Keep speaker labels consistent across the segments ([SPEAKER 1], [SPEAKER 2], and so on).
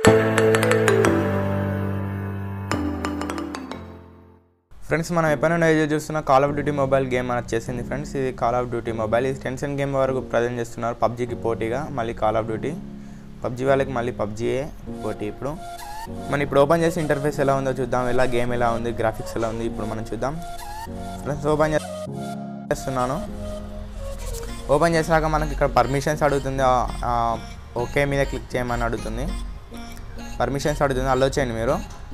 [SPEAKER 1] friends మనం ఎప్పుడైనా ఎదురు చూస్తున్న call of duty mobile game అని వచ్చేసింది ఫ్రెండ్స్ ఇది కాల్ ఆఫ్ డ్యూటీ మొబైల్ ఇది టెన్షన్ గేమ్ వరకు ప్రజెంట్ చేస్తున్నారు పబ్జీకి పోటీగా మళ్ళీ కాల్ ఆఫ్ డ్యూటీ పబ్జీ వాళ్ళకి మళ్ళీ పబ్జీయే పోటీ ఇప్పుడు మనం ఇప్పుడు ఓపెన్ చేసి ఇంటర్ఫేస్ ఎలా ఉందో చూద్దాం ఎలా గేమ్ ఎలా ఉంది గ్రాఫిక్స్ ఎలా ఉంది ఇప్పుడు మనం చూద్దాం ఫ్రెండ్స్ ఓపెన్ చేస్తున్నాను ఓపెన్ చేసినాక మనకి ఇక్కడ పర్మిషన్స్ అడుగుతుంది ఆ- ఆ ఓకే మీద క్లిక్ చేయమని అడుగుతుంది పర్మిషన్స్ అడుగుతుంది అలో చేయండి మీరు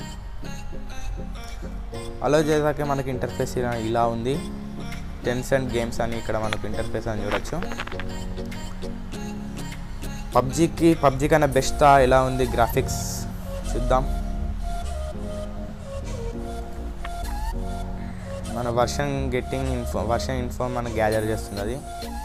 [SPEAKER 1] అలో చేసాక మనకి ఇంటర్ఫేస్ ఇలా ఇలా ఉంది టెన్సెంట్ గేమ్స్ అని ఇక్కడ మనకు ఇంటర్ఫేస్ అని చూడొచ్చు పబ్జీకి పబ్జీ కన్నా బెస్టా ఎలా ఉంది గ్రాఫిక్స్ చూద్దాం మన version getting info version info మనం గ్యాదర్ చేస్తుంది అది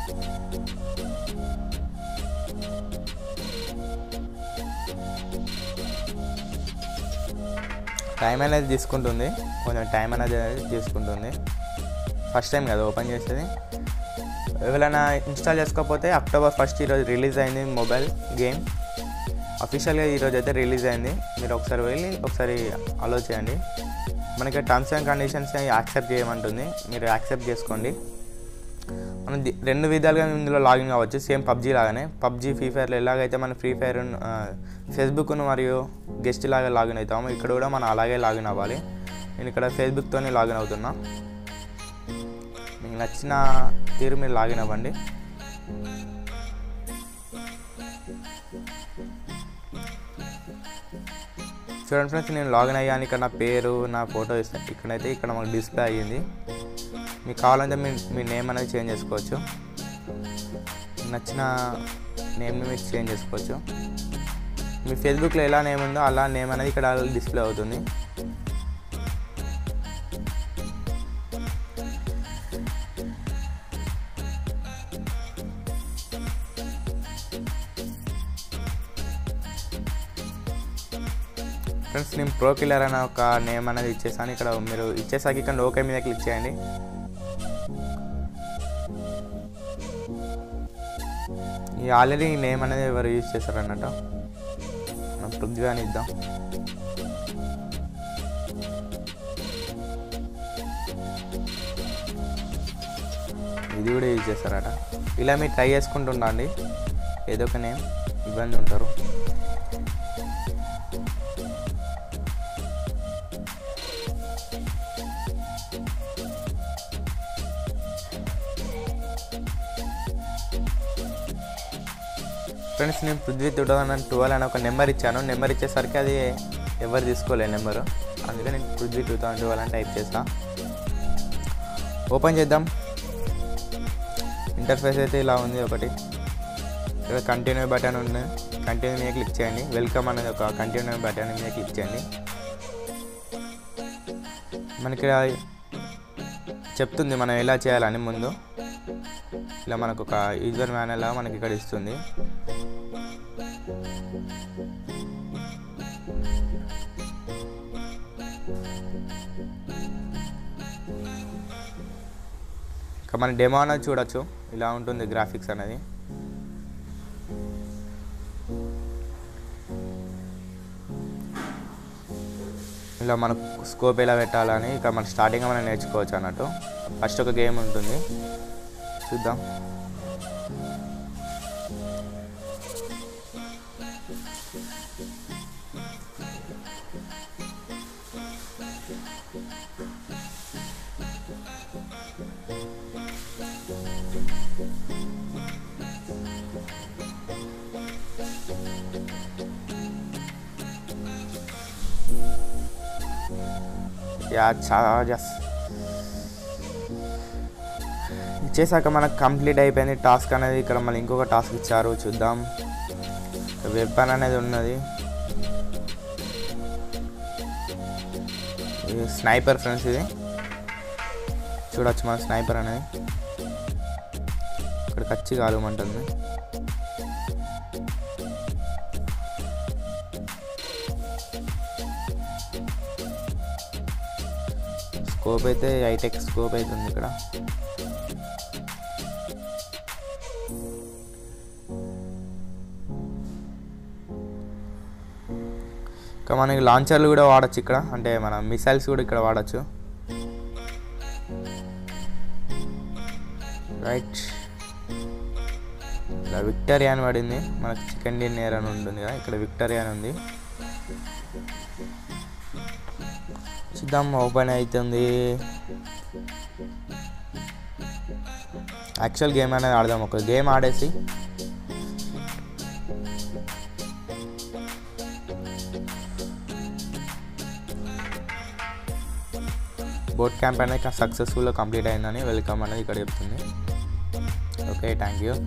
[SPEAKER 1] టైం అనేది తీసుకుంటుంది కొంచెం టైం అనేది తీసుకుంటుంది ఫస్ట్ టైం కదా ఓపెన్ చేసేది ఎవరైనా ఇన్స్టాల్ చేసుకోకపోతే అక్టోబర్ ఫస్ట్ ఈరోజు రిలీజ్ అయింది మొబైల్ గేమ్ అఫీషియల్గా ఈరోజు అయితే రిలీజ్ అయింది మీరు ఒకసారి వెళ్ళి ఒకసారి అలో చేయండి మనకి టర్మ్స్ అండ్ కండిషన్స్ యాక్సెప్ట్ చేయమంటుంది మీరు యాక్సెప్ట్ చేసుకోండి మనం ది- రెండు విధాలుగా ఇందులో లాగిన్ కావచ్చు సేమ్ పబ్జీ లాగానే పబ్జీ ఫ్రీ ఫైర్లో ఎలాగైతే మన ఫ్రీ ఫైర్ ఫేస్బుక్ను మరియు గెస్ట్ లాగా లాగిన్ అవుతాము ఇక్కడ కూడా మనం అలాగే లాగిన్ అవ్వాలి నేను ఇక్కడ ఫేస్బుక్తోనే లాగిన్ అవుతున్నా మీకు నచ్చిన తీరు మీరు లాగిన్ అవ్వండి చూడండి ఫ్రెండ్స్ నేను లాగిన్ అయ్యాను ఇక్కడ నా పేరు నా ఫోటో ఇస్తాను ఇక్కడైతే ఇక్కడ మాకు డిస్ప్లే అయ్యింది మీకు కావాలంటే మీ మీ నేమ్ అనేది చేంజ్ చేసుకోవచ్చు మీకు నచ్చిన నేమ్ని మీరు చేంజ్ చేసుకోవచ్చు మీ ఫేస్బుక్లో ఎలా నేమ్ ఉందో అలా నేమ్ అనేది ఇక్కడ డిస్ప్లే అవుతుంది ఫ్రెండ్స్ నేను ప్రో కిల్లర్ అనే ఒక నేమ్ అనేది ఇచ్చేసాను ఇక్కడ మీరు ఇచ్చేసాక ఇక్కడ ఓకే మీద క్లిక్ చేయండి ఈ ఆల్రెడీ ఈ నేమ్ అనేది ఎవరు యూజ్ చేశారు అన్నట్టు మనం పృథ్వీ అని ఇద్దాం ఇది కూడా యూజ్ చేస్తారట ఇలా మీరు ట్రై చేసుకుంటుండండి ఏదో ఒక నేమ్ ఇబ్బంది ఉంటారు ఫ్రెండ్స్ నేను పృథ్వీ టూ థౌసండ్ ట్వెల్వ్ అని ఒక నెంబర్ ఇచ్చాను నెంబర్ ఇచ్చేసరికి అది ఎవరు తీసుకోలేదు నెంబరు అందుకే నేను పృథ్వీ టూ థౌసండ్ ట్వెల్వ్ అని టైప్ చేస్తా ఓపెన్ చేద్దాం ఇంటర్ఫేస్ అయితే ఇలా ఉంది ఒకటి ఇక్కడ కంటిన్యూ బటన్ ఉంది కంటిన్యూ మీద క్లిక్ చేయండి వెల్కమ్ అనేది ఒక కంటిన్యూ బటన్ మీద క్లిక్ చేయండి మనకి ఇలా చెప్తుంది మనం ఎలా చేయాలని ముందు ఇలా మనకు ఒక యూజర్ మ్యానువల్ లాగా మనకి ఇక్కడ ఇస్తుంది ఇక మన డెమో అనేది చూడొచ్చు ఇలా ఉంటుంది గ్రాఫిక్స్ అనేది ఇలా మనకు స్కోప్ ఎలా పెట్టాలని ఇక మన స్టార్టింగ్ మనం నేర్చుకోవచ్చు అన్నట్టు ఫస్ట్ ఒక గేమ్ ఉంటుంది చూద్దాం యా చార్జెస్ ఇచ్చేసాక మనకు కంప్లీట్ అయిపోయింది టాస్క్ అనేది ఇక్కడ మళ్ళీ ఇంకొక టాస్క్ ఇచ్చారు చూద్దాం వెపన్ అనేది ఉన్నది ఇది స్నైపర్ ఫ్రెండ్స్ ఇది చూడొచ్చు మన స్నైపర్ అనేది ఇక్కడ కచ్చి కాలమంటుంది స్కోప్ అయితే హైటెక్ స్కోప్ అయితే ఉంది ఇక్కడ ఇంకా మనకి లాంచర్లు కూడా వాడచ్చు ఇక్కడ అంటే మన మిసైల్స్ కూడా ఇక్కడ వాడచ్చు రైట్ ఇలా విక్టరియా అని పడింది మనకు చికెన్ డిన్నర్ అని ఉంటుంది కదా ఇక్కడ విక్టరియా అని ఉంది చూద్దాం ఓపెన్ అవుతుంది యాక్చువల్ గేమ్ అనేది ఆడదాం ఒక గేమ్ ఆడేసి బోట్ క్యాంప్ అనేది సక్సెస్ఫుల్గా కంప్లీట్ అయిందని వెల్కమ్ అనేది ఇక్కడ చెప్తుంది ఓకే థ్యాంక్ యూ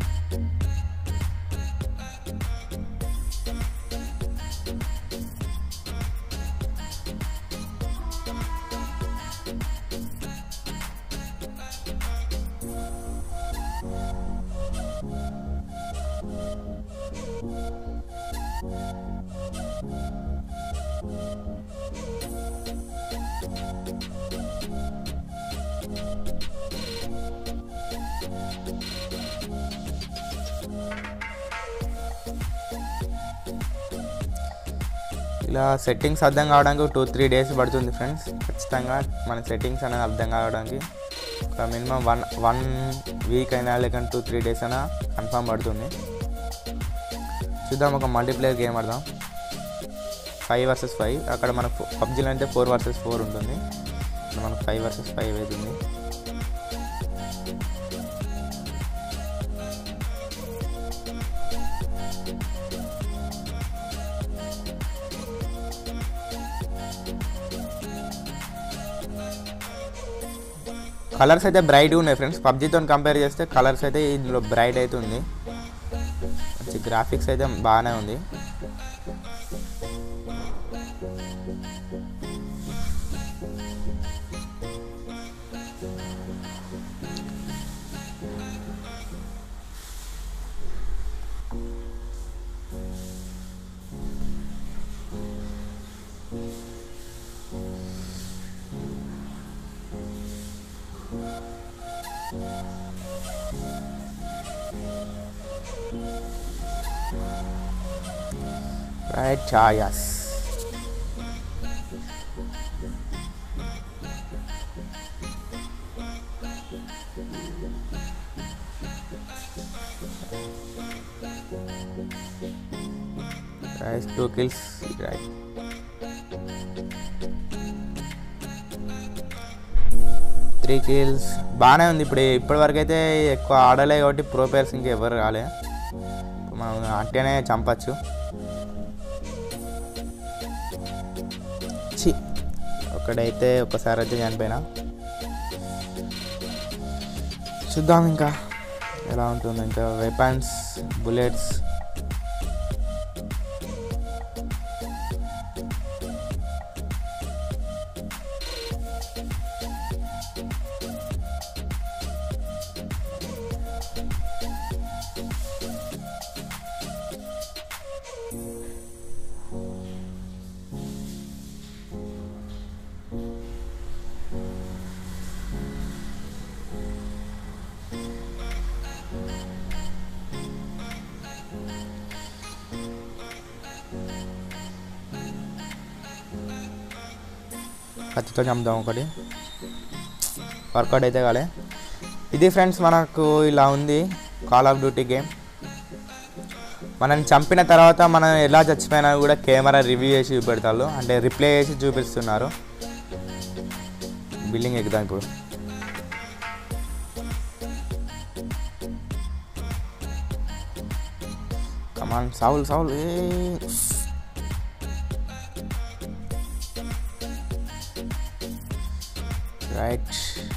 [SPEAKER 1] ఇలా సెట్టింగ్స్ అర్థం కావడానికి టూ త్రీ డేస్ పడుతుంది ఫ్రెండ్స్ ఖచ్చితంగా మన సెట్టింగ్స్ అనేది అర్థం కావడానికి ఒక మినిమం వన్ వన్ వీక్ అయినా లేకుంటే టూ త్రీ డేస్ అయినా కన్ఫామ్ పడుతుంది చూద్దాం ఒక మల్టీప్లేయర్ గేమ్ ఆడదాం ఫైవ్ వర్సెస్ ఫైవ్ అక్కడ మనకు పబ్జీలో అయితే ఫోర్ వర్సెస్ ఫోర్ ఉంటుంది ఇక్కడ మనకు ఫైవ్ వర్సెస్ ఫైవ్ అవుతుంది కలర్స్ అయితే బ్రైట్గా ఉన్నాయి ఫ్రెండ్స్ పబ్జీతో కంపేర్ చేస్తే కలర్స్ అయితే ఇందులో బ్రైట్ అయితే ఉంది మంచి గ్రాఫిక్స్ అయితే బాగానే ఉంది right choice right two kills right three kills బాగానే ఉంది ఇప్పుడు ఇప్పటి వరకు అయితే ఎక్కువ ఆడలే కాబట్టి ప్రో ప్లేయర్స్ ఇంకా ఎవరు రాలే మనం అట్టేనే చంపచ్చు చి ఒకడైతే ఒకసారి అయితే చనిపోయినా చూద్దాం ఇంకా ఎలా ఉంటుంది ఇంకా వెపన్స్ బుల్లెట్స్ కత్తితో చంపుదాం ఒకటి వర్కౌట్ అయితే కాలే ఇది ఫ్రెండ్స్ మనకు ఇలా ఉంది కాల్ ఆఫ్ డ్యూటీ గేమ్ మనల్ని చంపిన తర్వాత మనం ఎలా చచ్చిపోయినా కూడా కెమెరా రివ్యూ చేసి చూపెడతారు అంటే రిప్లై చేసి చూపిస్తున్నారు బిల్డింగ్ ఎక్కుదాం ఇప్పుడు కమాన్ సావుల్ సావుల్ ఏ రైట్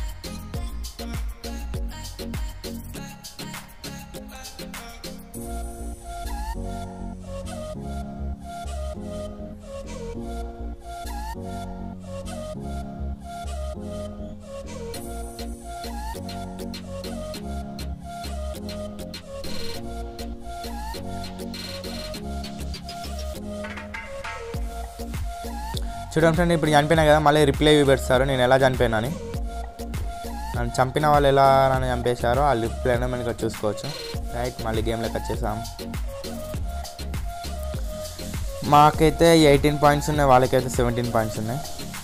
[SPEAKER 1] చూడండి ఫ్రెండ్ ఇప్పుడు చనిపోయినా కదా మళ్ళీ రిప్లై పెడతారు నేను ఎలా చనిపోయినా అని నన్ను చంపిన వాళ్ళు ఎలా నన్ను చంపేశారో ఆ రిప్లై అయినా మనం ఇక్కడ చూసుకోవచ్చు రైట్ మళ్ళీ గేమ్లోకి వచ్చేసాం మాకైతే ఎయిటీన్ పాయింట్స్ ఉన్నాయి వాళ్ళకైతే సెవెంటీన్ పాయింట్స్ ఉన్నాయి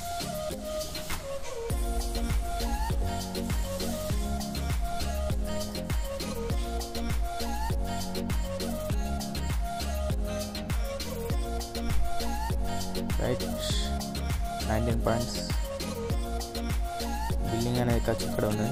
[SPEAKER 1] రైట్ నైన్టీన్ పాయింట్స్ బిల్డింగ్ అనేది ఖర్చు ఇక్కడ ఉంది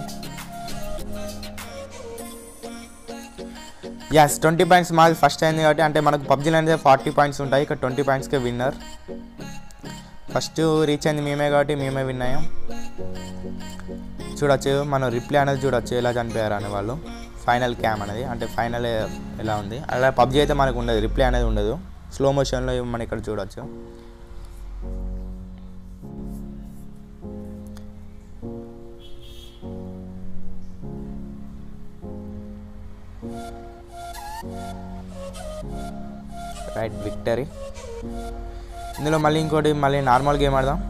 [SPEAKER 1] ఎస్ ట్వంటీ పాయింట్స్ మాది ఫస్ట్ అయింది కాబట్టి అంటే మనకు పబ్జీలో అనేది ఫార్టీ పాయింట్స్ ఉంటాయి ఇక్కడ ట్వంటీ పాయింట్స్కే విన్నర్ ఫస్ట్ రీచ్ అయింది మేమే కాబట్టి మేమే విన్ అయ్యాం చూడొచ్చు మనం రిప్లై అనేది చూడొచ్చు ఎలా చనిపోయారు అనే వాళ్ళు ఫైనల్ క్యామ్ అనేది అంటే ఫైనల్ ఎలా ఉంది అలా పబ్జీ అయితే మనకు ఉండదు రిప్లై అనేది ఉండదు స్లో మోషన్లో మనం ఇక్కడ చూడొచ్చు రైట్ విక్టరీ ఇందులో మళ్ళీ ఇంకోటి మళ్ళీ నార్మల్ గేమ్ ఆడదాం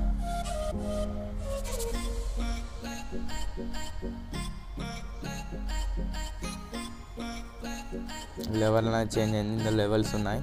[SPEAKER 1] లెవెల్ అనేది చేంజ్ అయింది ఇందులో లెవెల్స్ ఉన్నాయి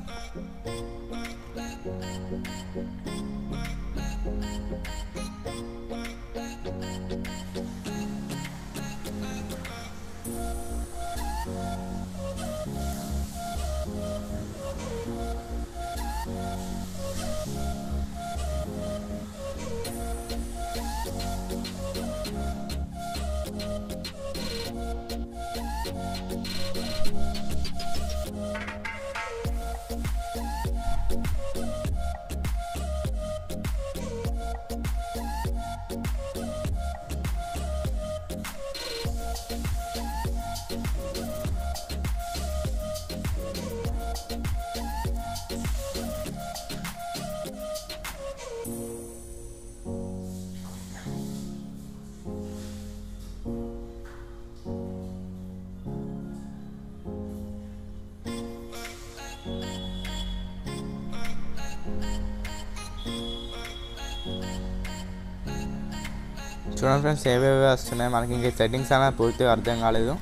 [SPEAKER 1] చూడండి ఫ్రెండ్స్ ఏవేవి వస్తున్నాయి మనకి ఇంకా సెట్టింగ్స్ అనేది పూర్తిగా అర్థం కాలేదు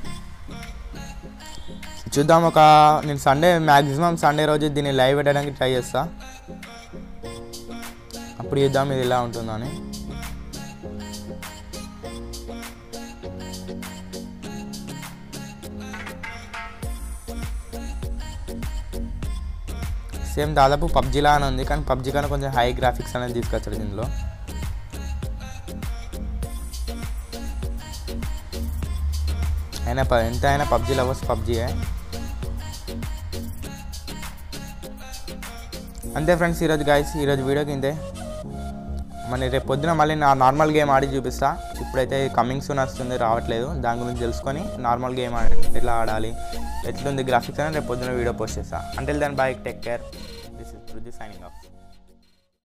[SPEAKER 1] చూద్దాం ఒక నేను సండే మ్యాక్సిమం సండే రోజు దీన్ని లైవ్ పెట్టడానికి ట్రై చేస్తా అప్పుడు చూద్దాం ఇది ఎలా ఉంటుందో అని సేమ్ దాదాపు పబ్జీలా అని ఉంది కానీ పబ్జీ కన్నా కొంచెం హై గ్రాఫిక్స్ అనేది తీసుకొచ్చాడు దీనిలో అయినా ప- ఎంత అయినా పబ్జీ లవర్స్ పబ్జీయే అంతే ఫ్రెండ్స్ ఈరోజు గాయస్ ఈరోజు వీడియోకి ఇంతే మరి రేపు పొద్దున మళ్ళీ నా నార్మల్ గేమ్ ఆడి చూపిస్తా ఇప్పుడైతే కమింగ్ సూన్ వస్తుంది రావట్లేదు దాని గురించి తెలుసుకొని నార్మల్ గేమ్ ఆడి ఎట్లా ఆడాలి ఎట్లుంది గ్రాఫిక్స్ అని రేపు పొద్దున వీడియో పోస్ట్ చేస్తా అంటే దాని bye take care this is signing of